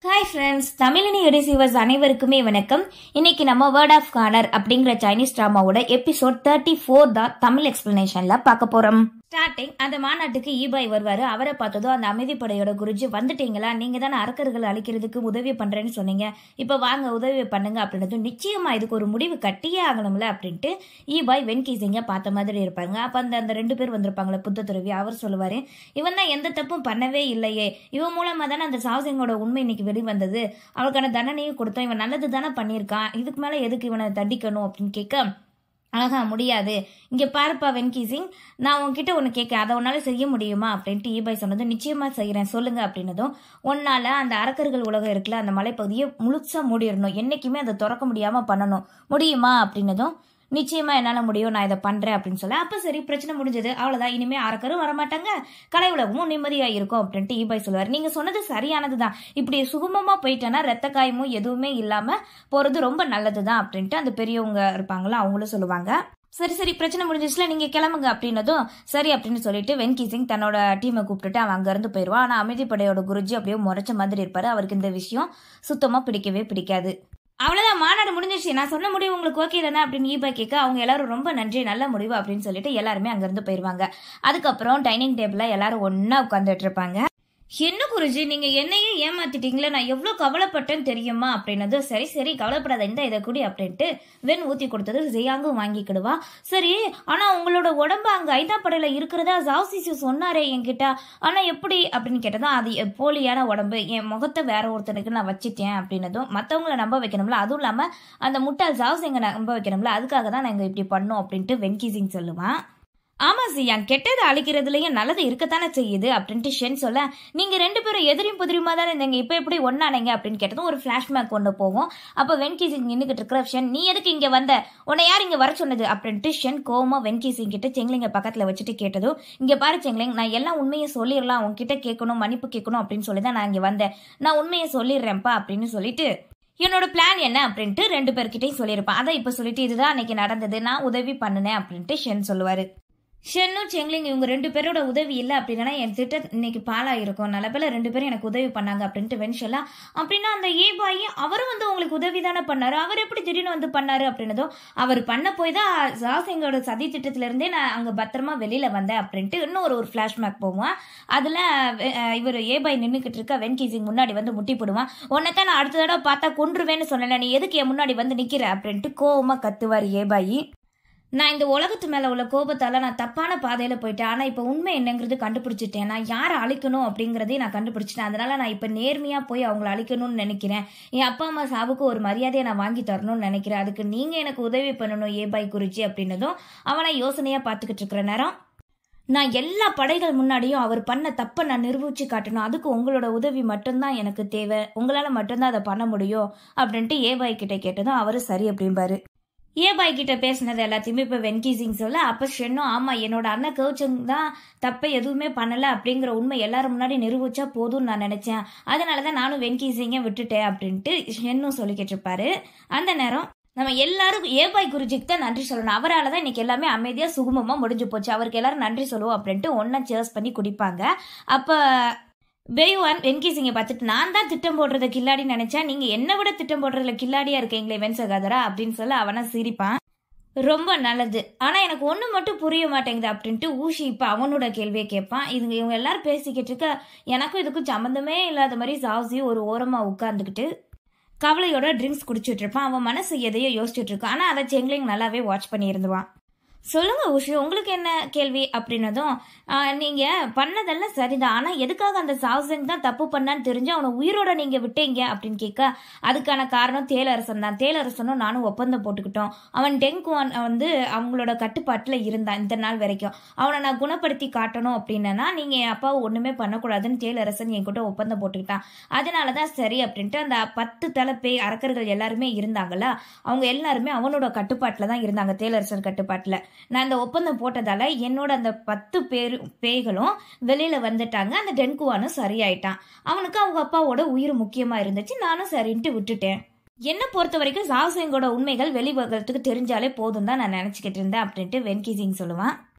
hi friends Tamilini receiver's அனைவருக்குமே வணக்கம் இன்னைக்கு நம்ம வேர்ட் ஆஃப் கார்னர் அப்படிங்கிற சைனீஸ் டிராமாவோட எபிசோட் தேர்ட்டி ஃபோர் தான் தமிழ் எக்ஸ்பிளனேஷன்ல பார்க்க போறோம் ஸ்டார்டிங் அந்த மாநாட்டுக்கு ஈபாய் வருவாரு அவரை பார்த்ததும் அந்த அமைதிப்படையோட குருஜி வந்துட்டீங்களா நீங்க தானே அரக்கர்கள் அழிக்கிறதுக்கு உதவி பண்றேன்னு சொன்னீங்க இப்ப வாங்க உதவி பண்ணுங்க அப்படின்னதும் நிச்சயமா இதுக்கு ஒரு முடிவு கட்டியே ஆகணும்ல அப்படின்ட்டு ஈபாய் வெண்கீசிங்க பார்த்த மாதிரி இருப்பாங்க அப்ப அந்த அந்த ரெண்டு பேர் வந்திருப்பாங்களே புத்த துறவி அவர் சொல்லுவாரு இவன் தான் எந்த தப்பும் பண்ணவே இல்லையே இவன் மூலமா தானே அந்த சாவசிங்கோட உண்மை இன்னைக்கு வெளிவந்தது அவனுக்கான தண்டனையும் கொடுத்தோம் இவன் நல்லது தானே பண்ணியிருக்கான் இதுக்கு மேல எதுக்கு இவனை தண்டிக்கணும் அப்படின்னு கேட்க ஆஹா முடியாது இங்க பாருப்பா வென்கி சிங் நான் உன்கிட்ட ஒன்று கேட்க அதை உன்னால செய்ய முடியுமா அப்படின்ட்டு ஈபாய் சொன்னதும் நிச்சயமா செய்கிறேன் சொல்லுங்க அப்படின்னதும் உன்னால அந்த அரக்கர்கள் உலகம் இருக்குல்ல அந்த மலைப்பகுதியை முழுசா மூடிடணும் என்னைக்குமே அதை திறக்க முடியாம பண்ணணும் முடியுமா அப்படின்னதும் நிச்சயமா என்னால முடியும் நான் இதை பண்றேன் அப்படின்னு சொல்ல அப்ப சரி பிரச்சனை முடிஞ்சது அவ்வளவுதான் இனிமே அரக்கரும் வரமாட்டாங்க கலை உலகமும் நிம்மதியா இருக்கும் அப்படின்ட்டு ஈபாய் சொல்லுவார் நீங்க சொன்னது சரியானதுதான் இப்படி சுகமமா போயிட்டேன்னா ரத்த காயமும் எதுவுமே இல்லாம போறது ரொம்ப நல்லதுதான் அப்படின்ட்டு அந்த பெரியவங்க இருப்பாங்களா அவங்களும் சொல்லுவாங்க சரி சரி பிரச்சனை முடிஞ்சிச்சுல நீங்க கிளம்புங்க அப்படின்னதும் சரி அப்படின்னு சொல்லிட்டு வென்கி சிங் தன்னோட டீமை கூப்பிட்டுட்டு அவன் அங்க இருந்து போயிடுவான் ஆனா அமைதிப்படையோட குருஜி அப்படியே முறைச்ச மாதிரி இருப்பாரு அவருக்கு இந்த விஷயம் சுத்தமா பிடிக்கவே பிடிக்காது அவ்வளவுதான் மாநாடு முடிஞ்சிச்சு நான் சொன்ன முடிவு உங்களுக்கு ஓகே தானே அப்படின்னு ஈபா கேட்க அவங்க எல்லாரும் ரொம்ப நன்றி நல்ல முடிவு அப்படின்னு சொல்லிட்டு எல்லாருமே அங்கிருந்து போயிருவாங்க அதுக்கப்புறம் டைனிங் டேபிள்ல எல்லாரும் ஒண்ணா உட்காந்துட்டு இருப்பாங்க என்ன குருஜி நீங்க என்னையே ஏமாத்திட்டீங்களே நான் எவ்வளவு கவலைப்பட்டேன்னு தெரியுமா அப்படின்னது சரி சரி கவலைப்படாத இந்த இதை குடி அப்படின்ட்டு வெண் ஊத்தி கொடுத்தது ஜியாங்கும் வாங்கிக்கிடுவா சரி ஆனா உங்களோட உடம்பு அங்க ஐதாப்படையில இருக்கிறதா ஜாசிசு சொன்னாரே என்கிட்ட ஆனா எப்படி அப்படின்னு கேட்டதா அது போலியான உடம்பு என் முகத்தை வேற ஒருத்தனுக்கு நான் வச்சுட்டேன் அப்படின்னதும் மத்தவங்கள நம்ப வைக்கணும்ல அதுவும் இல்லாம அந்த முட்டாள் ஜாசிங்க நம்ப வைக்கணும்ல அதுக்காக தான் நாங்க இப்படி பண்ணோம் அப்படின்ட்டு வென்கி சிங் சொல்லுவான் ஆமா சியான் கெட்டதை அழிக்கிறதுலயும் நல்லது இருக்கத்தானே செய்யுது அப்படின்ட்டு ஷென் சொல்ல நீங்க ரெண்டு பேரும் எதிரியும் புதிரியுமா தானே இருந்தீங்க இப்ப எப்படி ஒன்னானீங்க அப்படின்னு கேட்டதும் ஒரு பிளாஷ்பேக் ஒன்று போகும் அப்ப வென்கி சிங் நின்னுகிட்டு இருக்கிற ஷென் நீ எதுக்கு இங்க வந்த உன்னை யார் இங்க வர சொன்னது அப்படின்ட்டு ஷென் கோவமா வென்கி சிங் கிட்ட செங்லிங்க பக்கத்துல வச்சுட்டு கேட்டதும் இங்க பாரு செங்லிங் நான் எல்லாம் உண்மையை சொல்லிடலாம் உன்கிட்ட கேட்கணும் மன்னிப்பு கேட்கணும் அப்படின்னு சொல்லி தான் நான் இங்க வந்தேன் நான் உண்மையை சொல்லிடுறேன்ப்பா அப்படின்னு சொல்லிட்டு என்னோட பிளான் என்ன அப்படின்ட்டு ரெண்டு பேர்கிட்டையும் சொல்லியிருப்பான் அதை இப்ப சொல்லிட்டு இதுதான் அன்னைக்கு நடந்தது நான் உதவி பண்ணினேன் அப்படின்ட்டு ஷென் சொல்லுவாரு ஷென்னும் செங்லிங் இவங்க ரெண்டு பேரோட உதவி இல்லை அப்படின்னா என் திட்டம் இன்னைக்கு பாலா இருக்கும் நல்ல பேல ரெண்டு பேரும் எனக்கு உதவி பண்ணாங்க அப்படின்ட்டு வென்ஷலா அப்படின்னா அந்த ஏ பாய் அவரும் வந்து உங்களுக்கு உதவி தானே பண்ணாரு அவர் எப்படி திடீர்னு வந்து பண்ணாரு அப்படின்னதும் அவர் பண்ண போய் தான் ஜாசிங்கோட சதி திட்டத்துல இருந்தே நான் அங்க பத்திரமா வெளியில வந்தேன் அப்படின்ட்டு இன்னும் ஒரு ஒரு பிளாஷ்பேக் போவான் அதுல இவர் ஏ பாய் நின்றுக்கிட்டு இருக்க வென்கி சிங் முன்னாடி வந்து முட்டி போடுவான் உன்னைத்தான் நான் அடுத்த தடவை பார்த்தா கொன்றுவேன்னு சொன்னல நீ எதுக்கு என் முன்னாடி வந்து நிக்கிற அப்படின்ட்டு கோவமா கத்துவார் ஏ பாய் நான் இந்த உலகத்து மேல உள்ள கோபத்தால நான் தப்பான பாதையில போயிட்டேன் ஆனா இப்ப உண்மை என்னங்கிறது கண்டுபிடிச்சிட்டேன் நான் யாரை அழிக்கணும் அப்படிங்கறதையும் நான் கண்டுபிடிச்சிட்டேன் அதனால நான் இப்ப நேர்மையா போய் அவங்கள அழிக்கணும்னு நினைக்கிறேன் என் அப்பா அம்மா சாவுக்கு ஒரு மரியாதையை நான் வாங்கி தரணும்னு நினைக்கிறேன் அதுக்கு நீங்க எனக்கு உதவி பண்ணணும் ஏ பாய் குறிச்சி அப்படின்னதும் அவனை யோசனையா பாத்துக்கிட்டு இருக்கிற நேரம் நான் எல்லா படைகள் முன்னாடியும் அவர் பண்ண தப்பை நான் நிரூபிச்சு காட்டணும் அதுக்கு உங்களோட உதவி மட்டும்தான் எனக்கு தேவை உங்களால மட்டும்தான் அதை பண்ண முடியும் அப்படின்ட்டு ஏபாய் கிட்ட கேட்டதும் அவரு சரி அப்படிம்பாரு ஏ பாய் கிட்ட பேசினது எல்லாத்தையுமே இப்போ வென்கி சிங் சொல்ல அப்போ ஷென்னும் ஆமாம் என்னோட அண்ணன் கவுச்சங் தான் தப்பை எதுவுமே பண்ணலை அப்படிங்கிற உண்மை எல்லாரும் முன்னாடி நிரூபிச்சா போதும்னு நான் நினச்சேன் அதனால தான் நானும் வென்கி சிங்கை விட்டுட்டேன் அப்படின்ட்டு ஷென்னும் சொல்லிக்கிட்டு இருப்பாரு அந்த நேரம் நம்ம எல்லாரும் ஏபாய் குருஜிக்கு தான் நன்றி சொல்லணும் அவரால் தான் இன்னைக்கு எல்லாமே அமைதியாக சுகுமமாக முடிஞ்சு போச்சு அவருக்கு எல்லாரும் நன்றி சொல்லுவோம் அப்படின்ட்டு ஒன்றா சேர்ஸ் பண்ணி குடிப்பாங்க அப்போ பெய்வான் வென்கி சிங்கை பார்த்துட்டு நான் தான் திட்டம் போடுறத கில்லாடின்னு நினைச்சேன் நீங்க என்ன விட திட்டம் போடுறதுல கில்லாடியா இருக்கீங்களே வென்சகாதரா அப்படின்னு சொல்ல அவனா சிரிப்பான் ரொம்ப நல்லது ஆனா எனக்கு ஒண்ணு மட்டும் புரிய மாட்டேங்குது அப்படின்ட்டு ஊஷி இப்ப அவனோட கேள்வியை கேட்பான் இதுங்க இவங்க எல்லாரும் பேசிக்கிட்டு இருக்க எனக்கும் இதுக்கும் சம்மந்தமே இல்லாத மாதிரி சாவ்சி ஒரு ஓரமா உட்கார்ந்துக்கிட்டு கவலையோட ட்ரிங்க்ஸ் குடிச்சிட்டு இருப்பான் அவன் மனசு எதையோ யோசிச்சுட்டு இருக்கான் ஆனா அதை செங்லிங் நல்லாவே வாட்ச் பண்ணி இருந்துவான் சொல்லுங்க உஷி உங்களுக்கு என்ன கேள்வி அப்படின்னதும் நீங்க பண்ணதெல்லாம் சரிதான் ஆனா எதுக்காக அந்த சாவ்சங் தான் தப்பு பண்ணான்னு தெரிஞ்சு அவனை உயிரோட நீங்க விட்டீங்க அப்படின்னு கேட்க அதுக்கான காரணம் தேலரசன் தான் தேலரசனும் நானும் ஒப்பந்தம் போட்டுக்கிட்டோம் அவன் டெங்குவான் வந்து அவங்களோட கட்டுப்பாட்டுல இருந்தான் இந்த நாள் வரைக்கும் அவனை நான் குணப்படுத்தி காட்டணும் அப்படின்னா நீங்க என் அப்பாவை ஒண்ணுமே பண்ணக்கூடாதுன்னு தேலரசன் என்கிட்ட ஒப்பந்தம் போட்டுக்கிட்டான் அதனாலதான் சரி அப்படின்ட்டு அந்த பத்து தலை பேய் அரக்கர்கள் எல்லாருமே இருந்தாங்களா அவங்க எல்லாருமே அவனோட கட்டுப்பாட்டுல தான் இருந்தாங்க தேலரசன் கட்டுப்பாட்டுல நான் அந்த ஒப்பந்தம் போட்டதால என்னோட அந்த பத்து பேர் பேய்களும் வெளியில வந்துட்டாங்க அந்த டென்குவானும் சரியாயிட்டான் அவனுக்கு அவங்க அப்பாவோட உயிர் முக்கியமா இருந்துச்சு நானும் சரின்ட்டு விட்டுட்டேன் என்ன பொறுத்த வரைக்கும் சாவ்சிங்கோட உண்மைகள் வெளி உலகத்துக்கு தெரிஞ்சாலே போதும் தான் நான் நினைச்சுக்கிட்டு இருந்தேன் அப்படின்ட்டு வென்கி சிங் சொல்லுவான்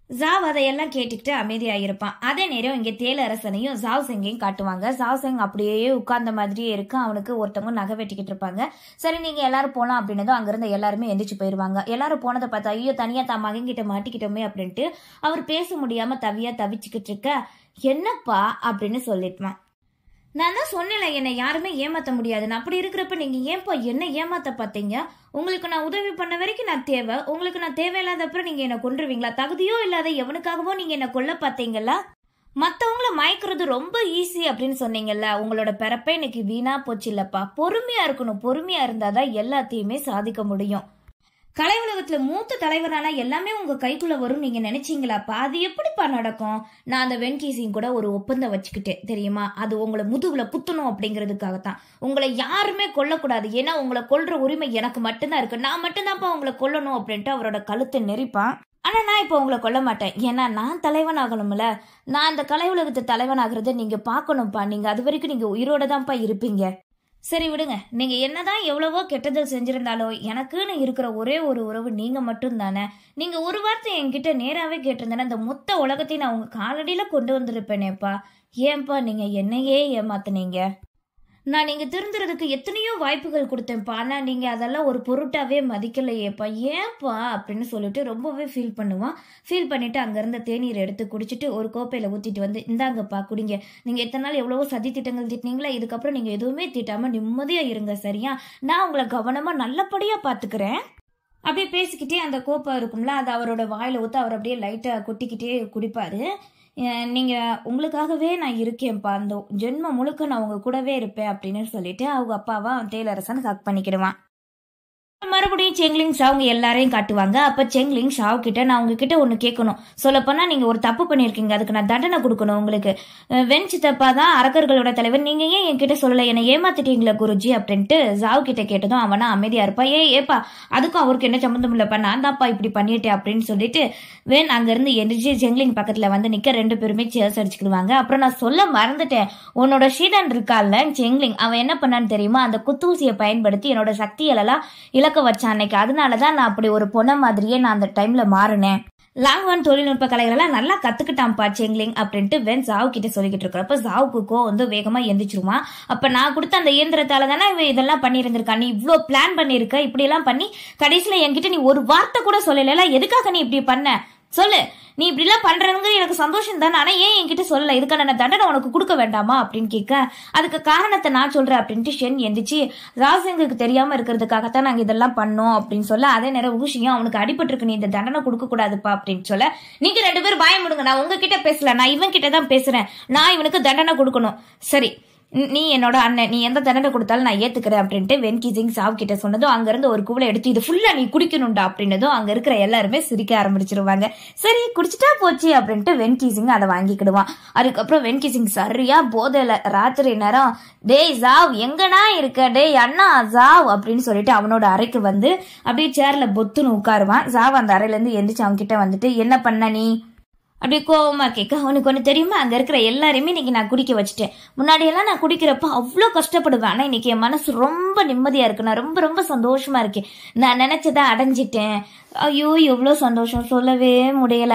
ஜாவ் அதையெல்லாம் கேட்டுக்கிட்டு அமைதியா இருப்பான் அதே நேரம் இங்க தேலரசனையும் ஜாவ் சிங்கையும் காட்டுவாங்க ஜாவ் சிங் அப்படியே உட்கார்ந்த மாதிரியே இருக்கு அவனுக்கு ஒருத்தவங்க நகை வெட்டிக்கிட்டு இருப்பாங்க சரி நீங்க எல்லாரும் போலாம் அப்படின்னதும் அங்கிருந்து எல்லாருமே எந்திரிச்சு போயிருவாங்க எல்லாரும் போனதை பார்த்தா ஐயோ தனியா தான் மகன்கிட்ட மாட்டிக்கிட்டோமே அப்படின்ட்டு அவர் பேச முடியாம தவியா தவிச்சுக்கிட்டு இருக்க என்னப்பா அப்படின்னு சொல்லிட்டுவான் நான் தான் சொன்னேன்ல என்னை யாருமே ஏமாத்த முடியாதுன்னு அப்படி இருக்கிறப்ப நீங்க ஏன்பா என்ன ஏமாத்த பார்த்தீங்க உங்களுக்கு நான் உதவி பண்ண வரைக்கும் நான் தேவை உங்களுக்கு நான் தேவையில்லாதப்பறம் நீங்க என்ன கொன்றுவீங்களா தகுதியோ இல்லாத எவனுக்காகவோ நீங்க என்ன கொல்ல பார்த்தீங்களா மற்றவங்கள மயக்கிறது ரொம்ப ஈஸி அப்படின்னு சொன்னீங்கல்ல உங்களோட பிறப்பே இன்னைக்கு வீணா போச்சு இல்லப்பா பொறுமையா இருக்கணும் பொறுமையா இருந்தாதான் எல்லாத்தையுமே சாதிக்க முடியும் கலை உலகத்துல மூத்த தலைவரான எல்லாமே உங்க கைக்குள்ள வரும் நீங்க நினைச்சீங்களாப்பா அது எப்படிப்பா நடக்கும் நான் அந்த வெண்கீசியும் கூட ஒரு ஒப்பந்தம் வச்சுக்கிட்டேன் தெரியுமா அது உங்களை முதுகுல குத்தணும் அப்படிங்கிறதுக்காகத்தான் உங்களை யாருமே கொல்லக்கூடாது ஏன்னா உங்களை கொல்ற உரிமை எனக்கு மட்டும்தான் இருக்கு நான் மட்டும்தான்ப்பா உங்களை கொல்லணும் அப்படின்ட்டு அவரோட கழுத்தை நெரிப்பான் ஆனா நான் இப்போ உங்களை கொல்ல மாட்டேன் ஏன்னா நான் தலைவன் ஆகணும்ல நான் அந்த கலை உலகத்து தலைவன் ஆகிறத நீங்க பார்க்கணும்ப்பா நீங்க அது வரைக்கும் நீங்க உயிரோட தான்ப்பா இருப்பீங்க சரி விடுங்க நீங்க என்னதான் எவ்வளவோ கெட்டதல் செஞ்சிருந்தாலும் எனக்குன்னு இருக்கிற ஒரே ஒரு உறவு நீங்க மட்டும்தானே நீங்க ஒரு வார்த்தை என்கிட்ட நேராவே கேட்டிருந்தேன்னா இந்த மொத்த உலகத்தையும் நான் உங்க காலடியில கொண்டு வந்திருப்பேனேப்பா ஏன்பா நீங்க என்னையே ஏமாத்துனீங்க நான் நீங்க திருந்துறதுக்கு எத்தனையோ வாய்ப்புகள் கொடுத்தேன்ப்பா ஆனா நீங்க அதெல்லாம் ஒரு பொருட்டாவே மதிக்கலையேப்பா ஏன்பா அப்படின்னு சொல்லிட்டு ரொம்பவே ஃபீல் பண்ணுவான் ஃபீல் பண்ணிட்டு அங்க இருந்த தேநீர் எடுத்து குடிச்சிட்டு ஒரு கோப்பையில ஊத்திட்டு வந்து இந்தாங்கப்பா குடிங்க நீங்க எத்தனை நாள் எவ்வளவோ சதி திட்டங்கள் திட்டினீங்களா இதுக்கப்புறம் நீங்க எதுவுமே திட்டாம நிம்மதியா இருங்க சரியா நான் உங்களை கவனமா நல்லபடியா பாத்துக்கிறேன் அப்படியே பேசிக்கிட்டே அந்த கோப்பை இருக்கும்ல அது அவரோட வாயில ஊத்து அவர் அப்படியே லைட்டா கொட்டிக்கிட்டே குடிப்பாரு அஹ் நீங்க உங்களுக்காகவே நான் இருக்கேன்ப்பா அந்த ஜென்மம் முழுக்க நான் உங்க கூடவே இருப்பேன் அப்படின்னு சொல்லிட்டு அவங்க அப்பாவா தேலரசன் ஹக் பண்ணிக்கிடுவான் மறுபடியும் செங்லிங் ஷாவுங்க எல்லாரையும் காட்டுவாங்க அப்ப செங்லிங் ஷாவ் கிட்ட நான் உங்ககிட்ட ஒன்னு கேட்கணும் சொல்லப்போனா நீங்க ஒரு தப்பு பண்ணிருக்கீங்க அதுக்கு நான் தண்டனை கொடுக்கணும் உங்களுக்கு அஹ் வெண் சித்தப்பா தான் அரக்கர்களோட தலைவர் நீங்க ஏன் என்கிட்ட சொல்லல என்னை ஏமாத்திட்டீங்களா குருஜி அப்படின்ட்டு ஜாவ் கிட்ட கேட்டதும் அவனா அமைதியா இருப்பா ஏ ஏப்பா அதுக்கும் அவருக்கு என்ன சம்மந்தம் இல்லப்பா நான் தான்ப்பா இப்படி பண்ணிட்டேன் அப்படின்னு சொல்லிட்டு வேன் அங்கிருந்து எந்திரிச்சு ஜெங்லிங் பக்கத்துல வந்து நிக்க ரெண்டு பேருமே சேர்ஸ் அடிச்சுக்கிடுவாங்க அப்புறம் நான் சொல்ல மறந்துட்டேன் உன்னோட ஷீடன் இருக்கால்ல ஜெங்லிங் அவன் என்ன பண்ணான்னு தெரியுமா அந்த குத்தூசியை பயன்படுத்தி என்னோட சக்திகளெல்லாம் இழக்க வச்சான் அன்னைக்கு அதனாலதான் நான் அப்படி ஒரு பொண்ணை மாதிரியே நான் அந்த டைம்ல மாறினேன் லாங்வான் தொழில்நுட்ப கலைகளெல்லாம் நல்லா கத்துக்கிட்டான்ப்பா செங்லிங் அப்படின்ட்டு வென் ஜாவ் கிட்ட சொல்லிக்கிட்டு இருக்கிறப்ப ஜாவுக்கு கோ வந்து வேகமா எந்திரிச்சிருவான் அப்ப நான் கொடுத்த அந்த இயந்திரத்தால தானே இவன் இதெல்லாம் பண்ணியிருந்திருக்கான் நீ இவ்ளோ பிளான் பண்ணிருக்க இப்படி எல்லாம் பண்ணி கடைசியில என்கிட்ட நீ ஒரு வார்த்தை கூட சொல்லல எதுக்காக நீ இப்படி பண்ண சொல்லு நீ இப்படிலாம் பண்றதுங்க எனக்கு சந்தோஷம் தானே ஆனா ஏன் என்கிட்ட சொல்லல இதுக்கான நான் தண்டனை உனக்கு கொடுக்க வேண்டாமா அப்படின்னு கேட்க அதுக்கு காரணத்தை நான் சொல்றேன் அப்படின்ட்டு ஷென் எந்திரிச்சு ராசிங்களுக்கு தெரியாம இருக்கிறதுக்காகத்தான் நாங்க இதெல்லாம் பண்ணோம் அப்படின்னு சொல்ல அதே நேரம் ஊஷியும் அவனுக்கு அடிபட்டிருக்கு நீ இந்த தண்டனை கொடுக்க கூடாதுப்பா அப்படின்னு சொல்ல நீங்க ரெண்டு பேரும் பயம் விடுங்க நான் உங்ககிட்ட பேசல நான் இவன் கிட்ட தான் பேசுறேன் நான் இவனுக்கு தண்டனை கொடுக்கணும் சரி நீ என்னோட அண்ணன் நீ எந்த தண்டனை கொடுத்தாலும் நான் ஏத்துக்கிறேன் அப்படின்ட்டு வென்கி சிங் சாவ் கிட்ட சொன்னதும் அங்க இருந்து ஒரு குவளை எடுத்து இது ஃபுல்லா நீ குடிக்கணும்டா அப்படின்னதும் அங்க இருக்கிற எல்லாருமே சிரிக்க ஆரம்பிச்சிருவாங்க சரி குடிச்சிட்டா போச்சு அப்படின்ட்டு வென்கி சிங் அதை வாங்கிக்கிடுவான் அதுக்கப்புறம் வென்கி சிங் சரியா போதையில ராத்திரி நேரம் டேய் ஜாவ் எங்கனா இருக்க டேய் அண்ணா ஜாவ் அப்படின்னு சொல்லிட்டு அவனோட அறைக்கு வந்து அப்படியே சேர்ல பொத்துன்னு உட்காருவான் ஜாவ் அந்த அறையில இருந்து எந்திரிச்சு அவன் கிட்ட வந்துட்டு என்ன பண்ண நீ அப்படியே கோவமா கேட்க அவனுக்கு ஒன்று தெரியுமா அங்கே இருக்கிற எல்லாரையுமே இன்னைக்கு நான் குடிக்க வச்சுட்டேன் முன்னாடியெல்லாம் நான் குடிக்கிறப்ப அவ்வளோ கஷ்டப்படுவேன் ஆனால் இன்னைக்கு என் மனசு ரொம்ப நிம்மதியாக இருக்கு நான் ரொம்ப ரொம்ப சந்தோஷமா இருக்கேன் நான் நினைச்சதை அடைஞ்சிட்டேன் ஐயோ எவ்வளோ சந்தோஷம் சொல்லவே முடியல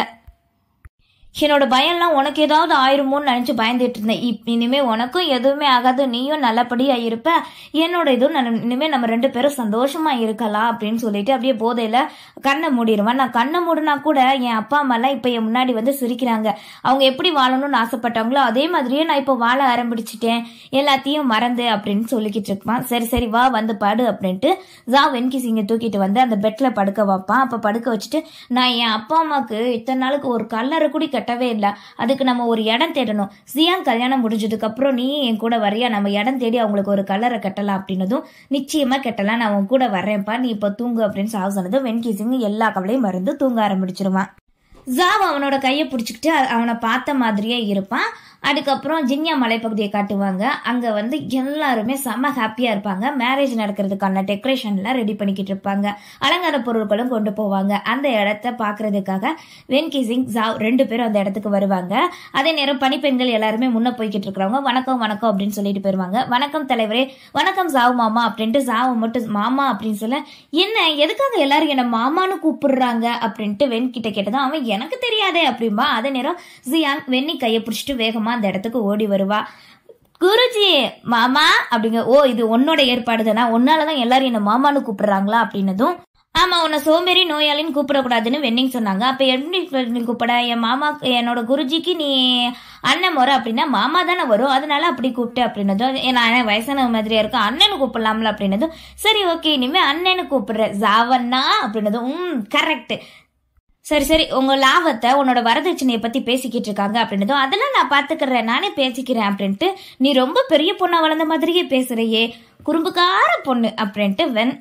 என்னோட பயம்லாம் உனக்கு ஏதாவது ஆயிருமோன்னு நினச்சி பயந்துட்டு இருந்தேன் இப் இனிமே உனக்கும் எதுவுமே ஆகாது நீயும் நல்லபடியா இருப்ப என்னோட இதுவும் நான் இனிமே நம்ம ரெண்டு பேரும் சந்தோஷமா இருக்கலாம் அப்படின்னு சொல்லிட்டு அப்படியே போதையில கண்ணை மூடிடுவேன் நான் கண்ணை மூடினா கூட என் அப்பா அம்மாலாம் இப்போ என் முன்னாடி வந்து சிரிக்கிறாங்க அவங்க எப்படி வாழணும்னு ஆசைப்பட்டாங்களோ அதே மாதிரியே நான் இப்போ வாழ ஆரம்பிச்சிட்டேன் எல்லாத்தையும் மறந்து அப்படின்னு சொல்லிக்கிட்டு இருப்பான் சரி சரி வா வந்து பாடு அப்படின்ட்டு ஜா வென்கி சிங்கை தூக்கிட்டு வந்து அந்த பெட்ல படுக்க வைப்பான் அப்ப படுக்க வச்சுட்டு நான் என் அப்பா அம்மாவுக்கு இத்தனை நாளுக்கு ஒரு கல்லறை கூட கட்டவே இல்லை அதுக்கு நம்ம ஒரு இடம் தேடணும் சியான் கல்யாணம் முடிஞ்சதுக்கு அப்புறம் நீ என் கூட வரியா நம்ம இடம் தேடி அவங்களுக்கு ஒரு கல்லறை கட்டலாம் அப்படின்னதும் நிச்சயமா கட்டலாம் நான் உன் கூட வர்றேன்ப்பா நீ இப்போ தூங்கு அப்படின்னு சாவு சொன்னதும் வென்கி சிங் எல்லா கவலையும் மறந்து தூங்க ஆரம்பிச்சிருவான் ஜாவ் அவனோட கையை பிடிச்சிக்கிட்டு அவனை பார்த்த மாதிரியே இருப்பான் அதுக்கப்புறம் ஜின்யா மலைப்பகுதியை காட்டுவாங்க அங்க வந்து எல்லாருமே செம்ம ஹாப்பியா இருப்பாங்க மேரேஜ் நடக்கிறதுக்கான டெக்கரேஷன்லாம் ரெடி பண்ணிக்கிட்டு இருப்பாங்க அலங்கார பொருட்களும் கொண்டு போவாங்க அந்த இடத்த பாக்குறதுக்காக வென்கி சிங் ஜாவ் ரெண்டு பேரும் அந்த இடத்துக்கு வருவாங்க அதே நேரம் பனிப்பெண்கள் எல்லாருமே முன்ன போய்கிட்டு இருக்கிறவங்க வணக்கம் வணக்கம் அப்படின்னு சொல்லிட்டு போயிருவாங்க வணக்கம் தலைவரே வணக்கம் ஜாவ் மாமா அப்படின்ட்டு ஜாவ மட்டும் மாமா அப்படின்னு சொல்ல என்ன எதுக்காக எல்லாரும் என்ன மாமான்னு கூப்பிடுறாங்க அப்படின்ட்டு வென் கிட்ட கேட்டதும் அவன் எனக்கு தெரியாதே அப்படிம்பா அதே நேரம் ஜியாங் வெண்ணி கையை பிடிச்சிட்டு வேகமா அந்த இடத்துக்கு ஓடி வருவா குருஜி மாமா அப்படிங்க ஓ இது உன்னோட ஏற்பாடு தானே உன்னாலதான் எல்லாரும் என்ன மாமான்னு கூப்பிடுறாங்களா அப்படின்னதும் ஆமா உன்னை சோம்பேறி நோயாளின்னு கூப்பிடக்கூடாதுன்னு வெண்ணிங் சொன்னாங்க அப்ப எப்படி கூப்பிட என் மாமா என்னோட குருஜிக்கு நீ அண்ணன் முறை அப்படின்னா மாமா தானே வரும் அதனால அப்படி கூப்பிட்டு அப்படின்னதும் "ஏ, நான் வயசான மாதிரியா இருக்கும் அண்ணனு கூப்பிடலாம்ல அப்படின்னதும் சரி ஓகே இனிமே அண்ணனு கூப்பிடுறேன் ஜாவண்ணா அப்படின்னதும் ம் கரெக்ட் சரி சரி உங்க லாபத்தை உன்னோட வரதட்சணையை பத்தி பேசிக்கிட்டு இருக்காங்க அப்படின்னதும் அதெல்லாம் நான் பாத்துக்கிறேன் நானே பேசிக்கிறேன் அப்படின்ட்டு நீ ரொம்ப பெரிய பொண்ணா வளர்ந்த மாதிரியே பேசுறியே குறும்புக்கார பொண்ணு அப்படின்ட்டு வென்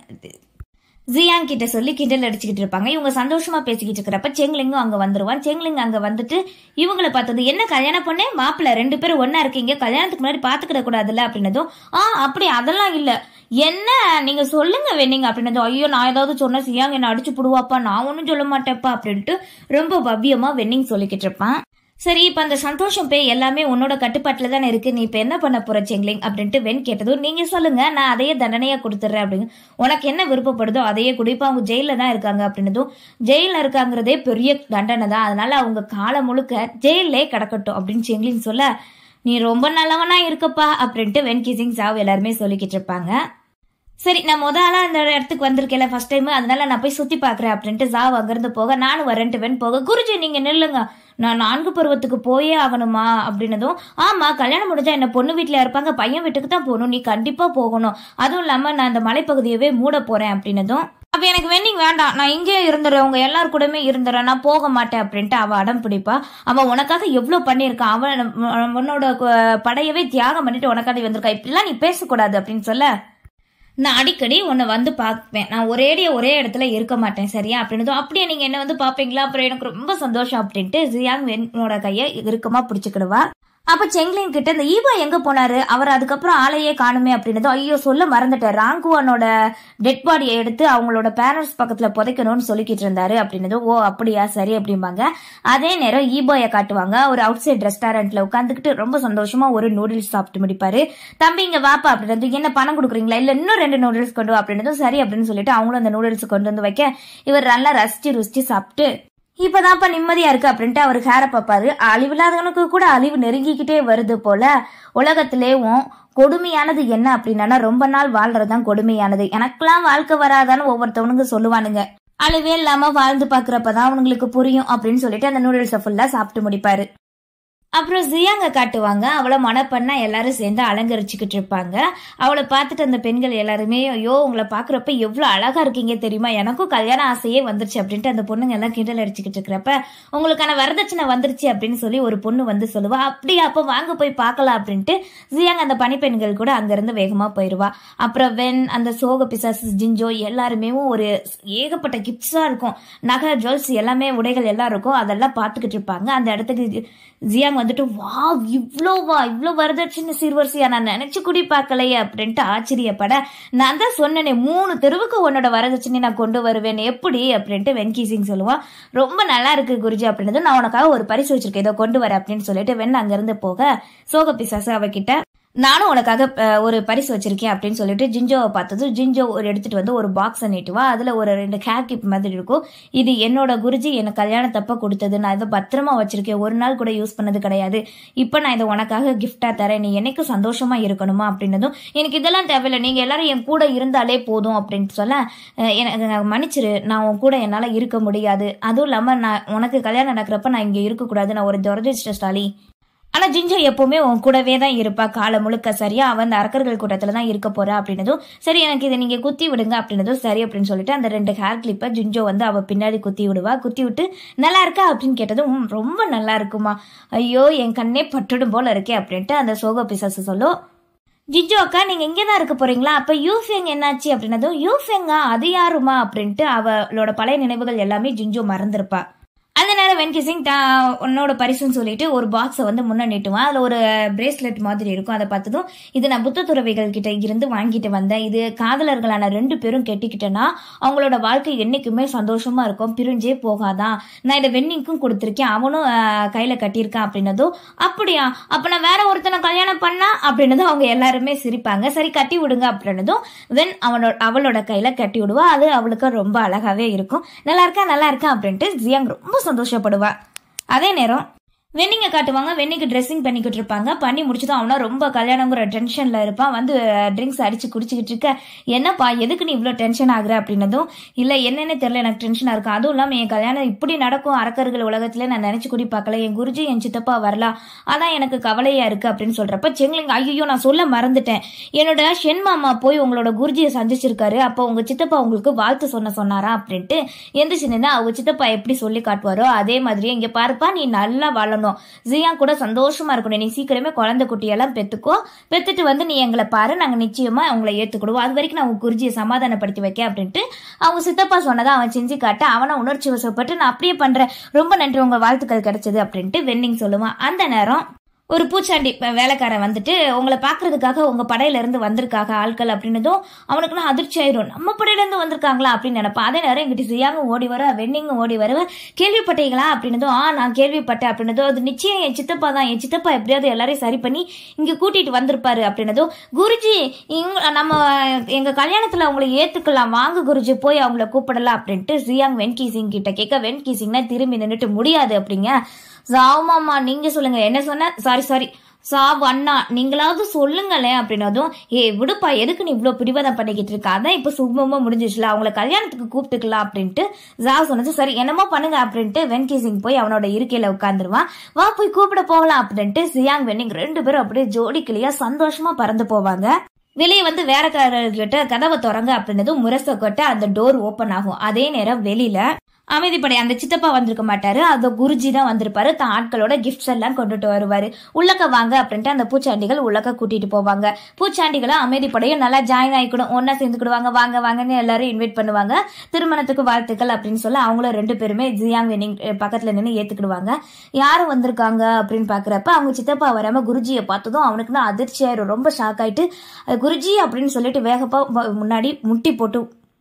ஜியாங் கிட்ட சொல்லி கிண்டல் அடிச்சுக்கிட்டு இருப்பாங்க இவங்க சந்தோஷமா பேசிக்கிட்டு இருக்கிறப்ப செங்லிங்கும் அங்க வந்துருவான் செங்லிங் அங்க வந்துட்டு இவங்கள பார்த்தது என்ன கல்யாணம் பண்ணே மாப்பிள்ள ரெண்டு பேரும் ஒண்ணா இருக்கீங்க கல்யாணத்துக்கு முன்னாடி பாத்துக்கிட கூடாதுல்ல அப்படின்னதும் ஆ அப்படி அதெல்லாம் இல்ல என்ன நீங்க சொல்லுங்க வெண்ணிங்க அப்படின்னதும் ஐயோ நான் ஏதாவது சொன்ன சியாங் என்ன அடிச்சு புடுவாப்பா நான் ஒன்றும் சொல்ல மாட்டேப்பா அப்படின்ட்டு ரொம்ப பவ்யமா வெண்ணிங் சொல்லிக்கிட்டு இருப்பான் சரி இப்ப அந்த சந்தோஷம் பே எல்லாமே உன்னோட கட்டுப்பாட்டுல தானே இருக்கு நீ இப்ப என்ன பண்ண போற செங்லிங் அப்படின்ட்டு வென் கேட்டதும் நீங்க சொல்லுங்க நான் அதையே தண்டனையா கொடுத்துட்றேன் அப்படின்னு உனக்கு என்ன விருப்பப்படுதோ அதையே கொடு இப்ப அவங்க ஜெயில தான் இருக்காங்க அப்படின்னதும் ஜெயில இருக்காங்கிறதே பெரிய தண்டனை தான் அதனால அவங்க காலம் முழுக்க ஜெயிலே கிடக்கட்டும் அப்படின்னு செங்லிங் சொல்ல நீ ரொம்ப நல்லவனா இருக்கப்பா அப்படின்ட்டு வென் கிசிங் சாவ் எல்லாருமே சொல்லிக்கிட்டு இருப்பாங்க சரி நான் முத ஆளா அந்த இடத்துக்கு வந்திருக்கேன் ஃபர்ஸ்ட் டைம் அதனால நான் போய் சுத்தி பாக்குறேன் அப்படின்ட்டு ஜாவ் அங்கிருந்து போக நானும் வரேன்ட்டு வென் போக குருஜி நீங்க நில்லுங்க நான் நான்கு பருவத்துக்கு போயே ஆகணுமா அப்படின்னதும் ஆமா கல்யாணம் முடிஞ்சா என்ன பொண்ணு வீட்டுல இருப்பாங்க பையன் வீட்டுக்கு தான் போகணும் நீ கண்டிப்பா போகணும் அதுவும் இல்லாம நான் அந்த மலைப்பகுதியவே மூட போறேன் அப்படின்னதும் அப்ப எனக்கு வெண்டிங் வேண்டாம் நான் இங்கே இருந்துறேன் உங்க எல்லார் கூடமே இருந்துறேன் நான் போக மாட்டேன் அப்படின்ட்டு அவ அடம் பிடிப்பா அவன் உனக்காக எவ்வளவு பண்ணியிருக்கான் அவன் உன்னோட கு- படையவே தியாகம் பண்ணிட்டு உனக்காக வந்திருக்கா இப்படிலாம் நீ பேசக்கூடாது அப்படின்னு சொல்ல நான் அடிக்கடி உன்னை வந்து பார்ப்பேன் நான் ஒரேடிய ஒரே இடத்துல இருக்க மாட்டேன் சரியா அப்படின்னதும் அப்படியே நீங்க என்ன வந்து பாப்பீங்களா அப்புறம் எனக்கு ரொம்ப சந்தோஷம் அப்படின்ட்டு ஜியாங் வென்னோட கையை இறுக்கமா பிடிச்சுக்கிடுவா அப்ப செங்லின் கிட்ட இந்த ஈவா எங்க போனாரு அவர் அதுக்கப்புறம் ஆளையே காணுமே அப்படின்னதும் ஐயோ சொல்ல மறந்துட்டேன் ராங்குவானோட டெட் பாடியை எடுத்து அவங்களோட பேரண்ட்ஸ் பக்கத்துல புதைக்கணும்னு சொல்லிக்கிட்டு இருந்தாரு அப்படின்னதும் ஓ அப்படியா சரி அப்படிம்பாங்க அதே நேரம் ஈபாயை காட்டுவாங்க ஒரு அவுட் சைட் ரெஸ்டாரண்ட்ல உட்காந்துக்கிட்டு ரொம்ப சந்தோஷமா ஒரு நூடுல்ஸ் சாப்பிட்டு முடிப்பாரு தம்பி இங்க வாப்பா அப்படின்றது என்ன பணம் கொடுக்குறீங்களா இல்ல இன்னும் ரெண்டு நூடுல்ஸ் கொண்டு வா அப்படின்னதும் சரி அப்படின்னு சொல்லிட்டு அவங்களும் அந்த நூடுல்ஸ் கொண்டு வந்து வைக்க இவர் நல்லா ரசிச்சு ருசிச்சு சாப்பிட்டு இப்பதான்ப்பா நிம்மதியா இருக்கு அப்படின்ட்டு அவர் ஹேர பார்ப்பாரு அழிவில்லாதவனுக்கு கூட அழிவு நெருங்கிக்கிட்டே வருது போல உலகத்திலேயும் கொடுமையானது என்ன அப்படின்னா ரொம்ப நாள் வாழ்றதுதான் கொடுமையானது எனக்கெல்லாம் வாழ்க்கை வராதான்னு ஒவ்வொருத்தவனுங்க சொல்லுவானுங்க அழிவே இல்லாம வாழ்ந்து பாக்குறப்பதான் அவனுங்களுக்கு புரியும் அப்படின்னு சொல்லிட்டு அந்த நூடுல்ஸை ஃபுல்லா சாப்பிட்டு முடிப்பாரு அப்புறம் ஜியாங்க காட்டுவாங்க அவளை மனப்பண்ணா எல்லாரும் சேர்ந்து அலங்கரிச்சுக்கிட்டு இருப்பாங்க அவளை பார்த்துட்டு அந்த பெண்கள் எல்லாருமே ஐயோ உங்களை பார்க்குறப்ப எவ்வளோ அழகா இருக்கீங்க தெரியுமா எனக்கும் கல்யாண ஆசையே வந்துருச்சு அப்படின்ட்டு அந்த பொண்ணுங்க எல்லாம் கிண்டல் அடிச்சுக்கிட்டு இருக்கிறப்ப உங்களுக்கான வரதட்சணை வந்துருச்சு அப்படின்னு சொல்லி ஒரு பொண்ணு வந்து சொல்லுவா அப்படியா அப்போ வாங்க போய் பார்க்கலாம் அப்படின்ட்டு ஜியாங் அந்த பனிப்பெண்கள் கூட அங்கிருந்து வேகமா போயிடுவா அப்புறம் வென் அந்த சோக பிசாசு ஜிஞ்சோ எல்லாருமே ஒரு ஏகப்பட்ட கிஃப்ட்ஸா இருக்கும் நகை ஜுவல்ஸ் எல்லாமே உடைகள் எல்லாம் இருக்கும் அதெல்லாம் பார்த்துக்கிட்டு இருப்பாங்க அந்த இடத்துக்கு ஜியாங் வந்துட்டு வா இவ்வளோவா இவ்வளோ வரதட்சணை சீர்வரிசையா நான் நினைச்சு கூடி பார்க்கலையே அப்படின்ட்டு ஆச்சரியப்பட நான் தான் சொன்னேனே மூணு தெருவுக்கு உன்னோட வரதட்சணை நான் கொண்டு வருவேன் எப்படி அப்படின்ட்டு வெங்கி சிங் சொல்லுவான் ரொம்ப நல்லா இருக்கு குருஜி அப்படின்னது நான் உனக்காக ஒரு பரிசு வச்சிருக்கேன் இதை கொண்டு வர அப்படின்னு சொல்லிட்டு வெண்ண அங்கிருந்து போக சோக பிசாசு அவகிட்ட நானும் உனக்காக அஹ், ஒரு பரிசு வச்சிருக்கேன் அப்படின்னு சொல்லிட்டு ஜிஞ்சோவை பார்த்தது ஜிஞ்சோ ஒரு எடுத்துட்டு வந்து ஒரு பாக்ஸை நீட்டுவா அதுல ஒரு ரெண்டு ஹேர் கிப் மாதிரி இருக்கும் இது என்னோட குருஜி எனக்கு கல்யாணத்தப்ப கொடுத்தது நான் இதை பத்திரமா வச்சிருக்கேன் ஒரு நாள் கூட யூஸ் பண்ணது கிடையாது இப்போ நான் இதை உனக்காக கிஃப்டா தரேன் நீ என்னைக்கும் சந்தோஷமா இருக்கணுமா அப்படின்னதும் எனக்கு இதெல்லாம் தேவையில்லை நீங்க எல்லாரும் என் கூட இருந்தாலே போதும் அப்படின்னு சொல்ல அஹ், எனக்கு நான் மன்னிச்சிரு நான் உன் கூட என்னால இருக்க முடியாது அதுவும் இல்லாம நான் உனக்கு கல்யாணம் நடக்கிறப்ப நான் இங்க இருக்கக்கூடாது நான் ஒரு துரதிருஷ்டசாலி ஆனா ஜிஞ்சோ எப்பவுமே உன் கூடவே தான் இருப்பா காலம் முழுக்க சரியா அவன் அந்த அரக்கர்கள் கூட்டத்துல தான் இருக்க போறா அப்படின்னதும் சரி எனக்கு இதை நீங்க குத்தி விடுங்க அப்படின்னதும் சரி அப்படின்னு சொல்லிட்டு அந்த ரெண்டு ஹேர் கிளிப்பை ஜிஞ்சோ வந்து அவ பின்னாடி குத்தி விடுவா குத்தி விட்டு நல்லா இருக்கா அப்படின்னு கேட்டதும் "ம், ரொம்ப நல்லா இருக்குமா ஐயோ என் கண்ணே பட்டுடும் போல இருக்கே அப்படின்ட்டு அந்த சோக பிசாசு சொல்லும் ஜிஜோ அக்கா நீங்க இங்கே தான் இருக்க போறீங்களா அப்ப யூஃபெங் என்னாச்சு அப்படின்னதும் யூஃபெங்கா அது யாருமா அப்படின்ட்டு அவளோட பழைய நினைவுகள் எல்லாமே ஜிஞ்சோ மறந்திருப்பா அதனால வென்கி சிங் தான் உன்னோட பரிசுன்னு சொல்லிட்டு ஒரு பாக்ஸை வந்து முன்ன நீட்டுவான் அதில் ஒரு பிரேஸ்லெட் மாதிரி இருக்கும் அதை பார்த்ததும் இது நான் புத்த துறவிகள் கிட்ட இருந்து வாங்கிட்டு வந்தேன் இது காதலர்களான ரெண்டு பேரும் கெட்டிக்கிட்டேன்னா அவங்களோட வாழ்க்கை என்னைக்குமே சந்தோஷமா இருக்கும் பிரிஞ்சே போகாதான் நான் இதை வெண்ணிங்க்கும் கொடுத்துருக்கேன் அவனும் ஆஹ், கையில கட்டியிருக்கான் அப்படின்னதும் அப்படியா அப்ப நான் வேற ஒருத்தனை கல்யாணம் பண்ணா அப்படின்னதும் அவங்க எல்லாருமே சிரிப்பாங்க சரி கட்டி விடுங்க அப்படின்னதும் வென் அவனோட அவளோட கையில கட்டி விடுவா அது அவளுக்கு ரொம்ப அழகாவே இருக்கும் நல்லா இருக்கா நல்லா இருக்கா அப்படின்ட்டு ஜியாங் ரொம்ப சந்தோஷப்படுவா அதே நேரம் வெண்ணிங்க காட்டுவாங்க வெண்ணிக்கு ட்ரெஸ்ஸிங் பண்ணிக்கிட்டு இருப்பாங்க பண்ணி முடிச்சதும் அவனா ரொம்ப கல்யாணங்கிற டென்ஷன்ல இருப்பான் வந்து ட்ரிங்க்ஸ் அடிச்சு குடிச்சுக்கிட்டு இருக்க என்னப்பா எதுக்கு நீ இவ்வளோ டென்ஷன் ஆகுற அப்படின்னதும் இல்ல என்னன்னு தெரியல எனக்கு டென்ஷனா இருக்கு அதுவும் இல்லாம என் கல்யாணம் இப்படி நடக்கும் அரக்கர்கள் உலகத்துல நான் நினைச்சு கூடி பார்க்கல என் குருஜி என் சித்தப்பா வரலாம் அதான் எனக்கு கவலையா இருக்கு அப்படின்னு சொல்றப்ப செங்லிங் ஐயோ நான் சொல்ல மறந்துட்டேன் என்னோட ஷென் மாமா போய் உங்களோட குருஜியை சந்திச்சிருக்காரு அப்போ உங்க சித்தப்பா உங்களுக்கு வாழ்த்து சொன்ன சொன்னாரா அப்படின்ட்டு எந்திரிச்சு நின்று அவங்க சித்தப்பா எப்படி சொல்லி காட்டுவாரோ அதே மாதிரியே இங்க பாருப்பா நீ நல்லா வாழணும் ஜியா கூட சந்தோஷமா இருக்கணும் நீ சீக்கிரமே குழந்தை குட்டியெல்லாம் பெத்துக்கோ பெத்துட்டு வந்து நீ எங்களை பாரு நாங்க நிச்சயமா உங்களை ஏத்துக்கிடுவோம் அது வரைக்கும் நான் உங்க குருஜியை சமாதானப்படுத்தி வைக்க அப்படின்ட்டு அவங்க சித்தப்பா சொன்னதை அவன் செஞ்சு காட்ட அவனை உணர்ச்சி வசப்பட்டு நான் அப்படியே பண்றேன் ரொம்ப நன்றி உங்க வாழ்த்துக்கள் கிடைச்சது அப்படின்ட்டு வென்னிங் சொல்லுவான் அந்த நேரம் ஒரு பூச்சாண்டி ப- வேலைக்காரன் வந்துட்டு உங்களை பார்க்கறதுக்காக உங்க படையில இருந்து வந்திருக்காங்க ஆட்கள் அப்படின்னதும் அவனுக்கு நான் அதிர்ச்சி ஆயிரும் நம்ம படையில இருந்து வந்திருக்காங்களா அப்படின்னு நினைப்பான் அதே நேரம் எங்கிட்ட சியாங்க ஓடி வர வெண்ணிங்க ஓடி வருவ கேள்விப்பட்டீங்களா அப்படின்னதும் ஆ நான் கேள்விப்பட்டேன் அப்படின்னதும் அது நிச்சயம் என் சித்தப்பா தான் என் சித்தப்பா எப்படியாவது எல்லாரையும் சரி பண்ணி இங்க கூட்டிட்டு வந்திருப்பாரு அப்படின்னதும் குருஜி இங்க நம்ம எங்க கல்யாணத்துல அவங்களை ஏத்துக்கலாம் வாங்க குருஜி போய் அவங்கள கூப்பிடலாம் அப்படின்ட்டு ஜியாங் வென்கி சிங் கிட்ட கேட்க வென்கி சிங்னா திரும்பி நின்னுட்டு முடியாது அப்படிங்க சாவுமாமா நீங்க சொல்லுங்க என்ன சொன்ன சாரி சாரி சாவு அண்ணா நீங்களாவது சொல்லுங்களேன் அப்படின்னதும் ஏ விடுப்பா எதுக்கு நீ இவ்வளோ பிடிவாதம் பண்ணிக்கிட்டு இருக்க அதான் இப்போ சுகமமா முடிஞ்சிச்சுல அவங்கள கல்யாணத்துக்கு கூப்பிட்டுக்கலாம் அப்படின்ட்டு ஜா சொன்னது சரி என்னமோ பண்ணுங்க அப்படின்ட்டு வென்கி சிங் போய் அவனோட இருக்கையில உட்காந்துருவான் வா போய் கூப்பிட போகலாம் அப்படின்ட்டு சியாங் வென்னிங் ரெண்டு பேரும் அப்படியே ஜோடி கிளியா சந்தோஷமா பறந்து போவாங்க வெளியே வந்து வேலைக்காரர்கிட்ட கதவை திறங்க அப்படின்னதும் முரச கொட்ட அந்த டோர் ஓப்பன் ஆகும் அதே நேரம் வெளியில அமைதிப்படை அந்த சித்தப்பா வந்திருக்க மாட்டாரு அந்த குருஜி தான் வந்திருப்பாரு தான் ஆட்களோட கிஃப்ட்ஸ் எல்லாம் கொண்டுட்டு வருவாரு உள்ளக்க வாங்க அப்படின்ட்டு அந்த பூச்சாண்டிகள் உள்ளக்க கூட்டிட்டு போவாங்க பூச்சாண்டிகளும் அமைதிப்படையும் நல்லா ஜாயின் ஆயிக்கணும் ஒன்னா சேர்ந்துக்கிடுவாங்க வாங்க வாங்கன்னு எல்லாரும் இன்வைட் பண்ணுவாங்க திருமணத்துக்கு வாழ்த்துக்கள் அப்படின்னு சொல்ல அவங்களும் ரெண்டு பேருமே ஜியாங் வெனிங் பக்கத்துல நின்று ஏத்துக்கிடுவாங்க யாரும் வந்திருக்காங்க அப்படின்னு பாக்குறப்ப அவங்க சித்தப்பா வராம குருஜியை பார்த்ததும் அவனுக்கு தான் அதிர்ச்சி ஆயிரும் ரொம்ப ஷாக் ஆயிட்டு "அஹ், குருஜி அப்படின்னு சொல்லிட்டு வேகப்பா ம- முன்னாடி முட்டி போட்டு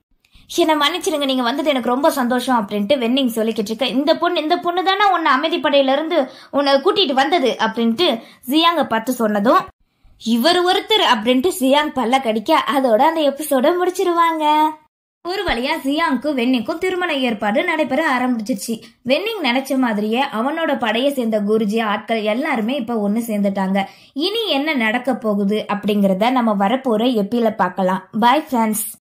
என்னை மன்னிச்சிடுங்க நீங்க வந்தது எனக்கு ரொம்ப சந்தோஷம் அப்படின்ட்டு வென்னிங் சொல்லிக்கிட்டு இருக்க இந்த பொண்ணு இந்த பொண்ணு தானே உன்னை அமைதிப்படையில இருந்து உன்னை கூட்டிட்டு வந்தது அப்படின்ட்டு ஜியாங்க பார்த்து சொன்னதும் இவர் ஒருத்தர் அப்படின்ட்டு ஜியாங் பல்ல கடிக்க அதோட அந்த எபிசோட முடிச்சிருவாங்க ஒரு வழியா ஜியாங்க்கும் வென்னிங்க்கும் திருமண ஏற்பாடு நடைபெற ஆரம்பிச்சிருச்சு வென்னிங் நினைச்ச மாதிரியே அவனோட படையை சேர்ந்த குருஜி ஆட்கள் எல்லாருமே இப்ப ஒன்னு சேர்ந்துட்டாங்க இனி என்ன நடக்க போகுது அப்படிங்கறத நம்ம வரப்போற எப்பில பார்க்கலாம் பாய் ஃப்ரெண்ட்ஸ்